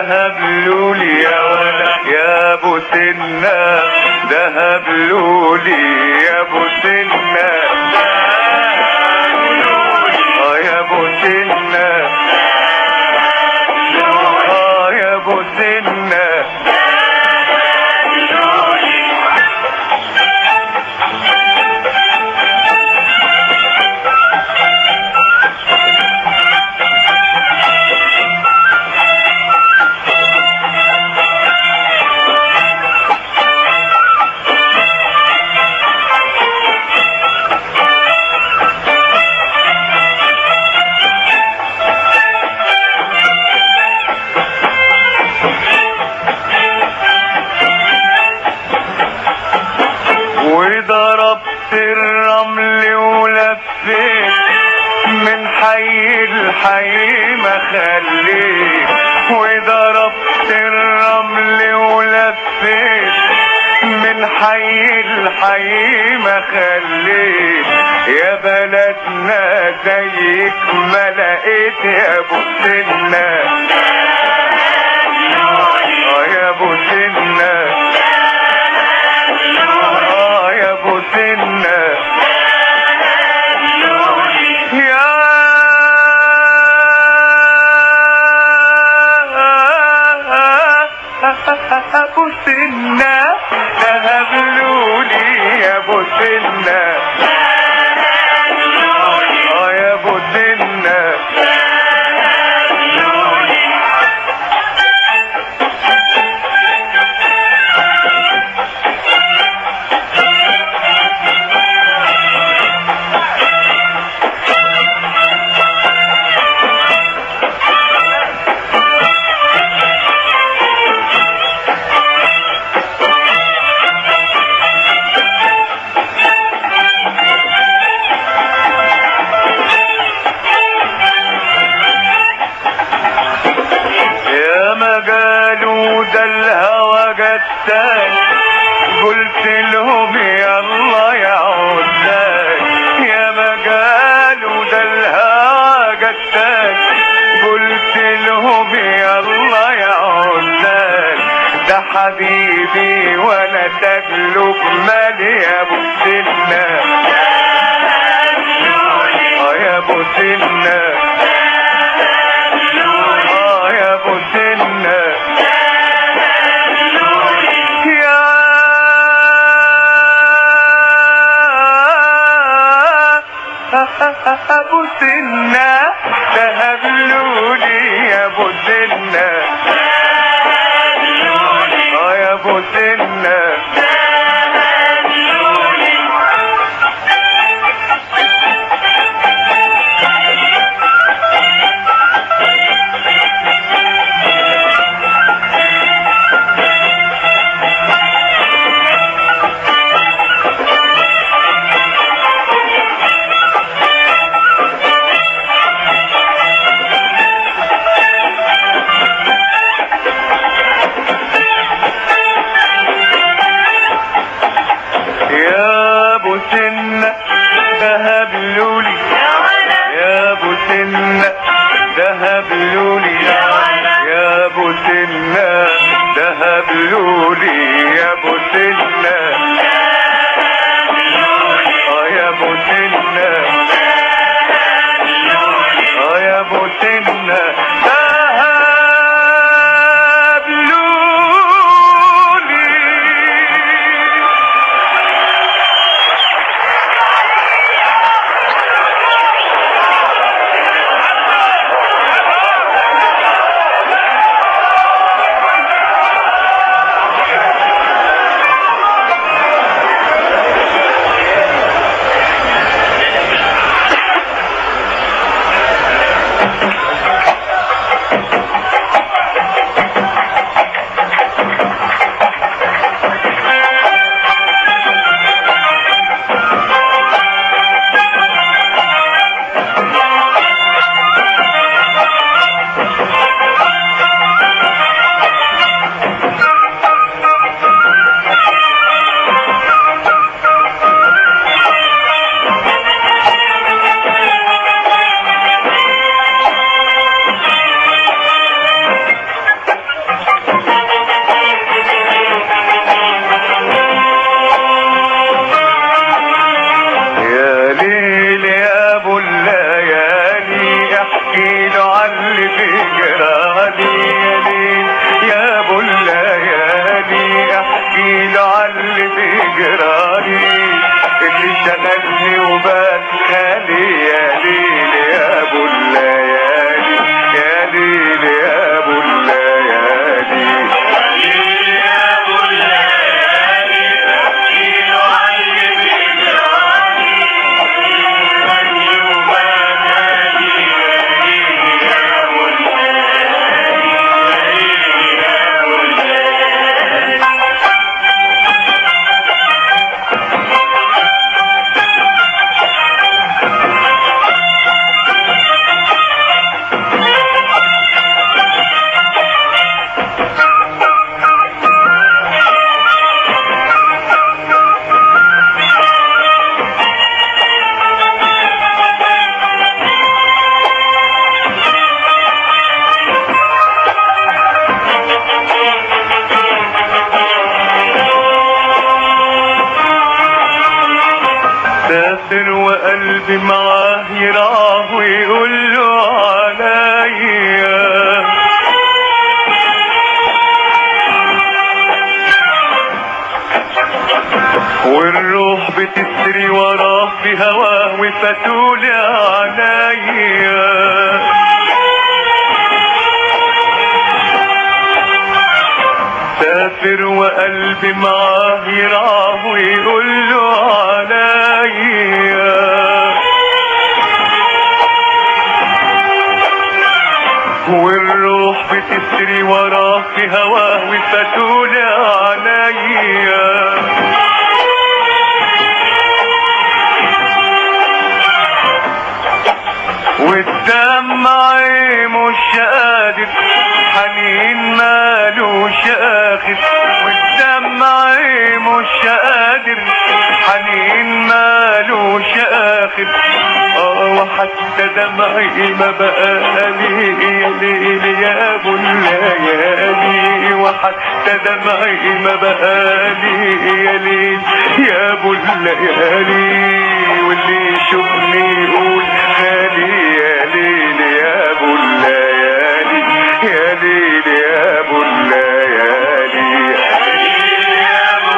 ذهب لولي يا ولا يا ابو سنة ذهب لولي يا ابو سنة اه يا ابو سنة اه يا ابو سنة وضربت الرمل ولفيت من حي الحي ما خليت وضربت الرمل ولفيت من حي الحي ما خليت يا بلدنا زيك ما لقيت يا ابو سنة اه يا ابو سنة اه يا ابو سنة يا ابو سنة ذهب لولي يا ابو سنة اه يا ابو سنة يا ما قالوا ده الهوى جتان قلت لهم يلا يا عدان يا ما قالوا ده الهوى جتان قلت لهم يلا يا عدان ده حبيبي وانا تجلب مالي يا ابو سنة اه يا ابو سنة اه يا ابو سنة يا ابو سنة ذهب لولي يا ابو سنة اه يا ابو سنة يا ابو سنة ذهب لولي يا ابو سنة ذهب لولي يا ابو سنة ذهب لولي يا ابو سنة اه يا ابو سنة اه يا ابو سنة ذهب لولي سافر وقلبي معاه يرعاه ويقول له عليا والروح بتسري وراه في هواه وفتولي عليا سافر وقلبي معاه يرعاه ويقول له عليا والروح بتسري وراه في هواه وفتولي عليا والدمع مش قادر حنين مالوش اخر والدمع مش قادر حنين مالوش اخر اه وحتى دمعي ما بقى لي يا ليل يا ابو الليالي وحتى دمعي ما بقى لي يا ليل يا ابو الليالي واللي يشوفني يقول خالي يا ليل يا ابو الليالي يا ليل يا ابو الليالي يا ابو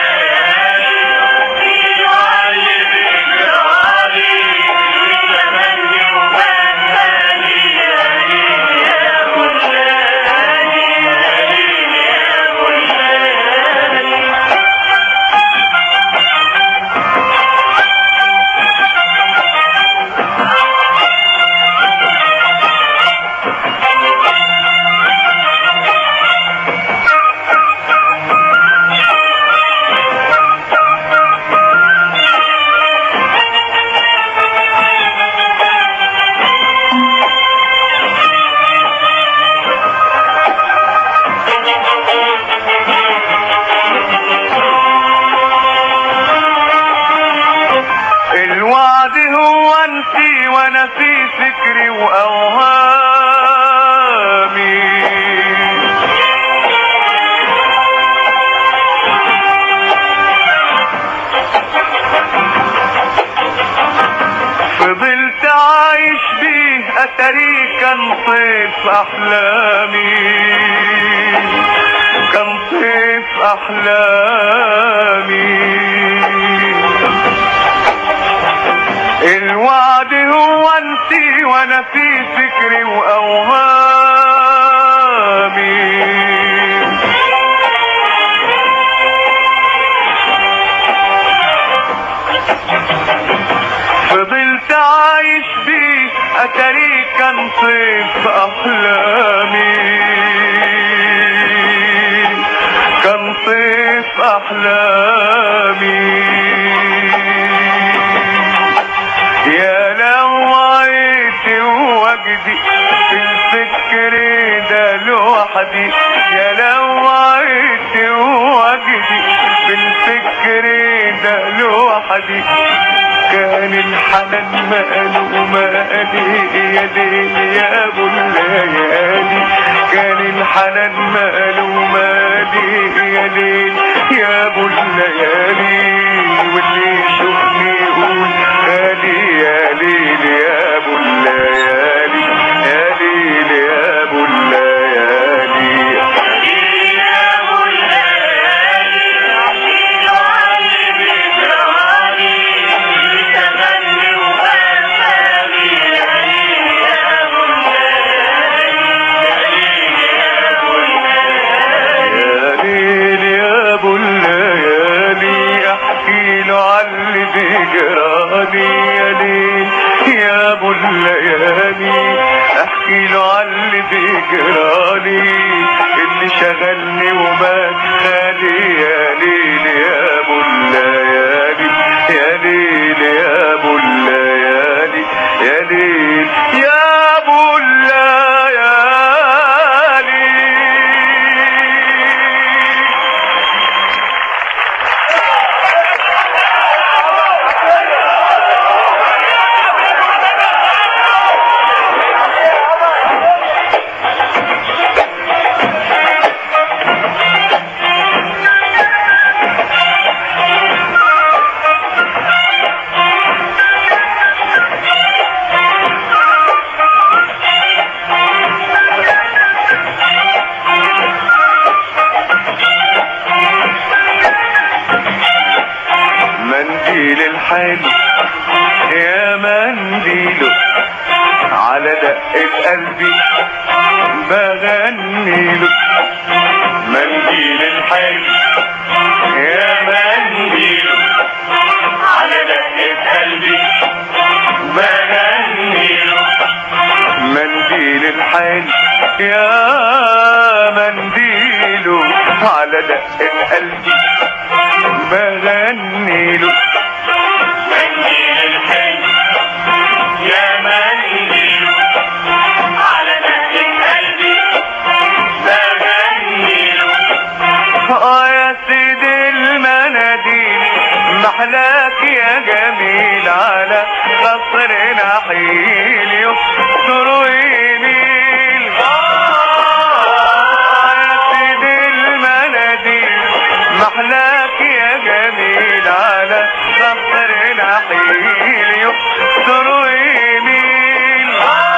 الوعد هو انتي وانا في فكري واوهامي فضلت عايش بيه اتاري كان صيف احلامي كان صيف احلامي الوعد هو انتي وانا في فكري واوهامي فضلت عايش بيه اتاري كان صيف احلامي كان صيف احلامي يا لو عيت وجدي في الفكر ده لوحدي يا لو عيت وجدي في الفكر ده لوحدي كان الحنان ماله مالي يا ليل يا ابو الليالي كان الحنان ماله مالي يا ليل يا ابو الليالي واللي يشوفني يقول غالي يا ليل يا ابو الليالي يا ليل يا ابو الليالي يا ليل يا ابو الليالي احكي له على اللي بيجرالي يا ليل يا ابو الليالي احكي له على اللي بيجرالي اللي شغلني وما خالي يا ليل يا ابو الليالي يا ليل يا ابو الليالي يا ليل يا ابو الليالي منديل الحلو يا منديله على دقة قلبي بغني له منديل الحلو يا منديل على دقة قلبي بغني له منديل الحلو يا منديله على دقة قلبي بغني له منديل الحلو يا منديل على دقة قلبي بغني له اه يا سيدي المناديل محلاك يا جميل على قصر نحيل يستر يميل آه يا سيدي المناديل محلاك يا جميل على قصر نحيل يستر يميل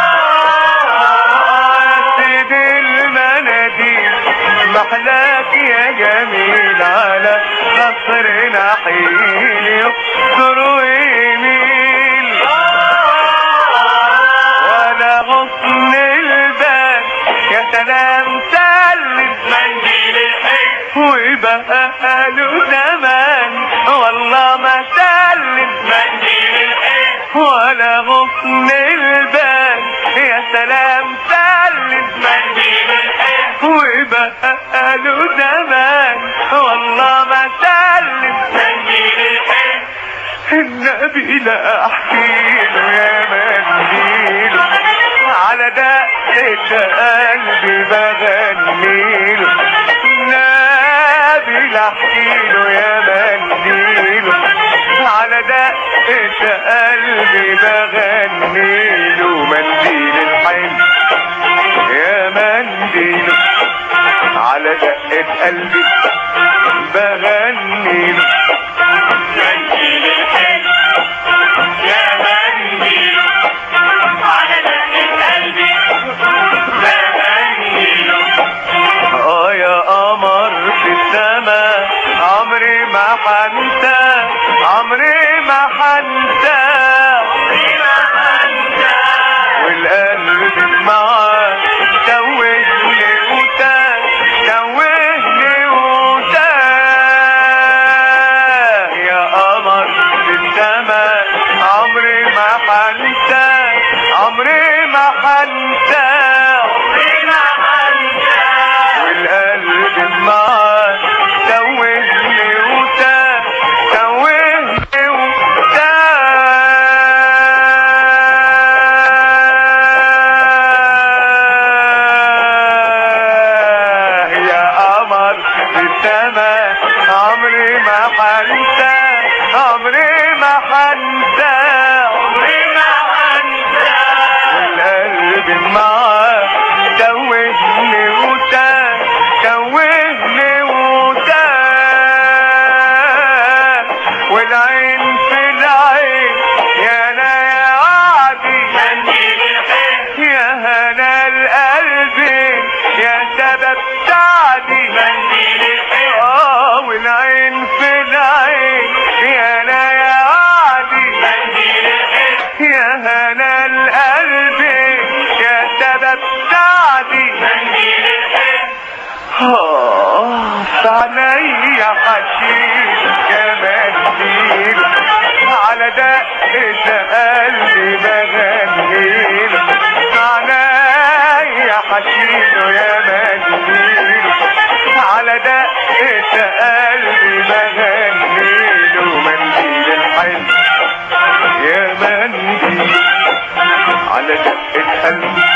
آه يا سيدي المناديل محلاك يا جميل على قصر نحيل يستر يميل ولا غصن البال يا سلام سلم منديل الحب ويبقى له زمان والله ما سلم منديل الحب ولا غصن البال يا سلام سلم منديل الحب ويبقى له زمان والله ما سلم منديل الحب النبي لا احكي له يا منديل على دقة قلبي بغني له النبي لا احكي له يا منديل على دقة قلبي بغني له منديل الحلو يا منديل على دقة قلبي بغني له منديل الحلو يا منديل على دقة قلبي بغني له اه يا قمر في السما عمري ما حنسى عمري ما حنسى عمري ما حنسى والقلب معاه توهني وتاه توهني وتاه يا قمر في السما عمري ما حنسى عمري ما حنسى عمري ما حنسى والقلب معاه توهني وتاه توهني وتاه يا قمر في السما عمري ما حنسى عمري ما حنسى عمري ما حنسى والقلب معاه توهني وتاه توهني وتاه والعين في العين يا انا يا وعدي يا هنا القلب يا سبب سعدي اه والعين في العين يا انا يا وعدي يا هنا القلب يا سبب سعدي آه فعلي حشيش كمان فيل على دقة قلبي بغنيل فعلي حشيش يا منديل على دقة قلبي بغنيل ومنديل الحلو يا منديل على دقة قلبي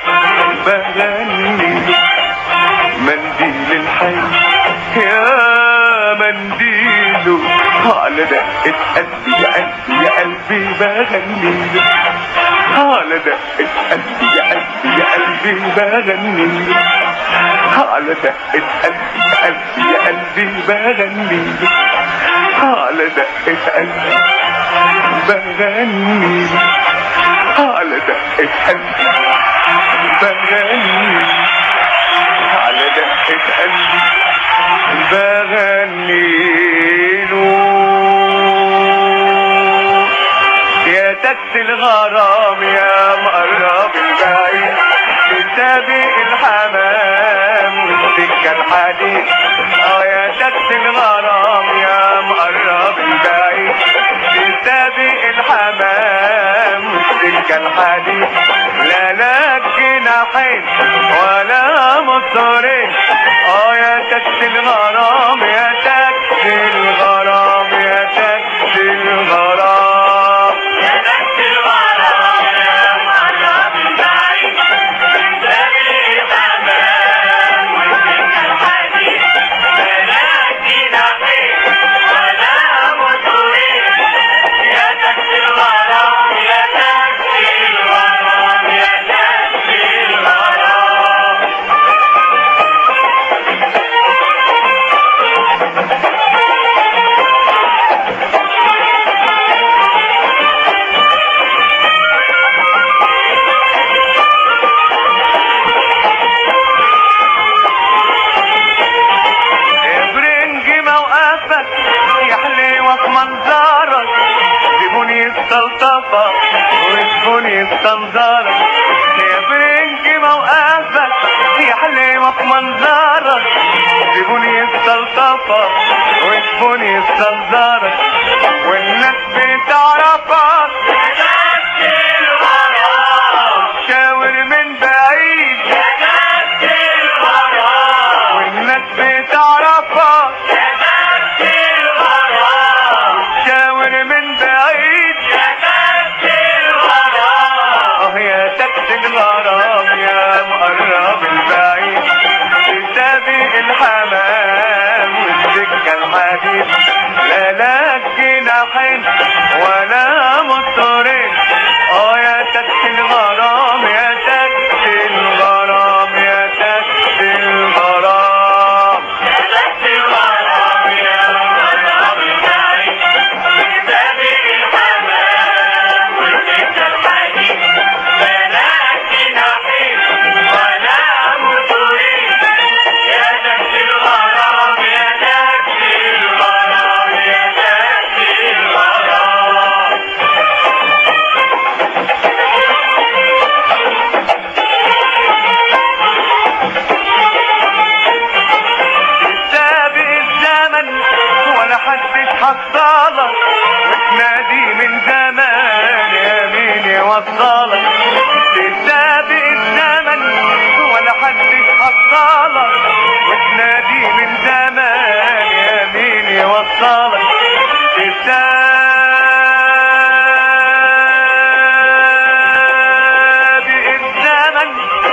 بغنيل منديل الحي يا منديله على دقة قلبي يا قلبي يا قلبي بغنيله على دقة قلبي يا قلبي يا قلبي بغنيله على دقة قلبي يا قلبي يا قلبي بغنيله على دقة قلبي بغنيله على دقة قلبي بغنيله على دقة قلبي بغني له تاكسي الغرام يا مقرب البعيد بسابق الحمام والسكة الحديد اه يا تاكسي الغرام يا مقرب البعيد بسابق الحمام والسكة الحديد لا لك جناحين ولا مصرين اه يا تاكسي الغرام يا تاكسي الغرام يا تاكسي الغرام برنج موقفك يا حليوة في منظرك سيبوني السلطفة واسكني استنظرك يا برنج موقفك يا حليوة في منظرك سيبوني السلطفة واسكني استنظرك والناس بتعرفك شاور من بعيد والناس بتعرفك شاور من بعيد اه يا تاكسي الغرام يا مقرب البعيد بسابق الحمام والسكة الحديد لا لك جناحين ولا مصرين اه يا تاكسي الغرام يا تاكسي الغرام يا تاكسي الغرام سابق الزمن ولا حدش حصلك وتنادي من زمان يا مين يوصلك سابق الزمن ولا حدش حصلك وتنادي من زمان يا مين يوصلك سابق الزمن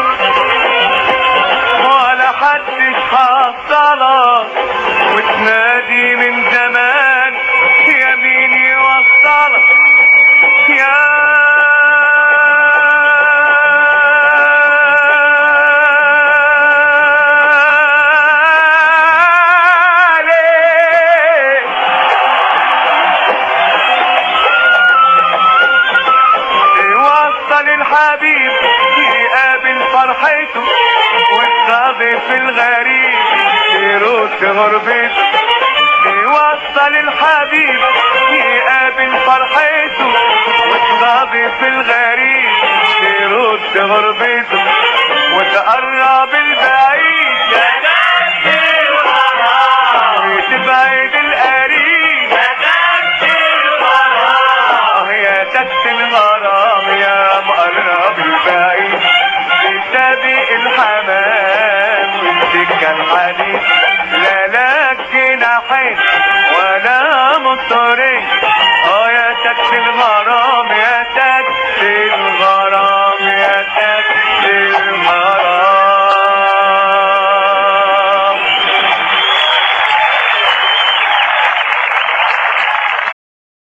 ولا حدش حصلك وتنادي من زمان يا مين يوصلك يا ليه يوصل الحبيب يقابل فرحته والصادف الغريب يرد غربته يوصل الحبيب يقابل فرحته والصادف الغريب يرد غربته وتقرب البعيد وتبعد القريب اه يا تاكسي الغرام يا مقرب البعيد بسابق الحمام والسكة الحديد لا لك جناحين ولا مصرين اه يا تاكسي الغرام يا تاكسي الغرام يا تاكسي